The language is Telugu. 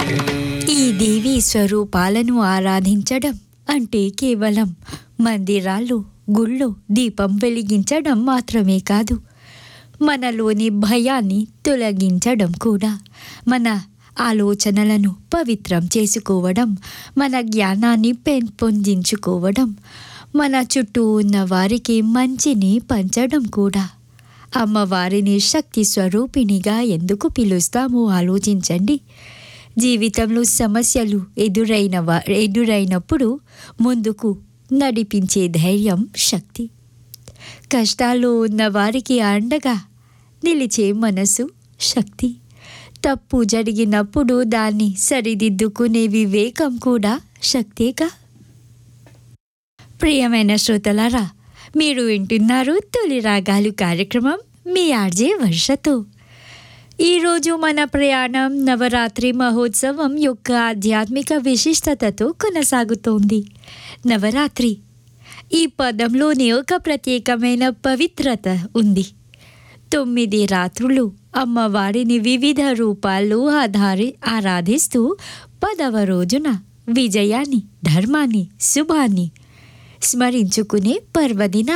ఈ దేవీ స్వరూపాలను ఆరాధించడం అంటే కేవలం మందిరాలు గుళ్ళు దీపం వెలిగించడం మాత్రమే కాదు మనలోని భయాన్ని తొలగించడం కూడా మన ఆలోచనలను పవిత్రం చేసుకోవడం మన జ్ఞానాన్ని పెంపొందించుకోవడం మన చుట్టూ ఉన్న వారికి మంచిని పంచడం కూడా అమ్మవారిని శక్తి స్వరూపిణిగా ఎందుకు పిలుస్తామో ఆలోచించండి జీవితంలో సమస్యలు ఎదురైన వా- ఎదురైనప్పుడు ముందుకు నడిపించే ధైర్యం శక్తి కష్టాల్లో ఉన్న వారికి అండగా నిలిచే మనసు శక్తి తప్పు జరిగినప్పుడు దాన్ని సరిదిద్దుకునే వివేకం కూడా శక్తిగా ప్రియమైన శ్రోతలారా మీరు వింటున్నారు తొలి రాగాలు కార్యక్రమం మీ ఆర్జే వర్షతో ఈరోజు మన ప్రయాణం నవరాత్రి మహోత్సవం యొక్క ఆధ్యాత్మిక విశిష్టతతో కొనసాగుతోంది నవరాత్రి ఈ పదంలోని ఒక ప్రత్యేకమైన పవిత్రత ఉంది తొమ్మిది రాత్రులు అమ్మవారిని వివిధ రూపాల్లో ఆధారి ఆరాధిస్తూ పదవ రోజున విజయాన్ని ధర్మాన్ని శుభాన్ని స్మరించుకునే పర్వదిన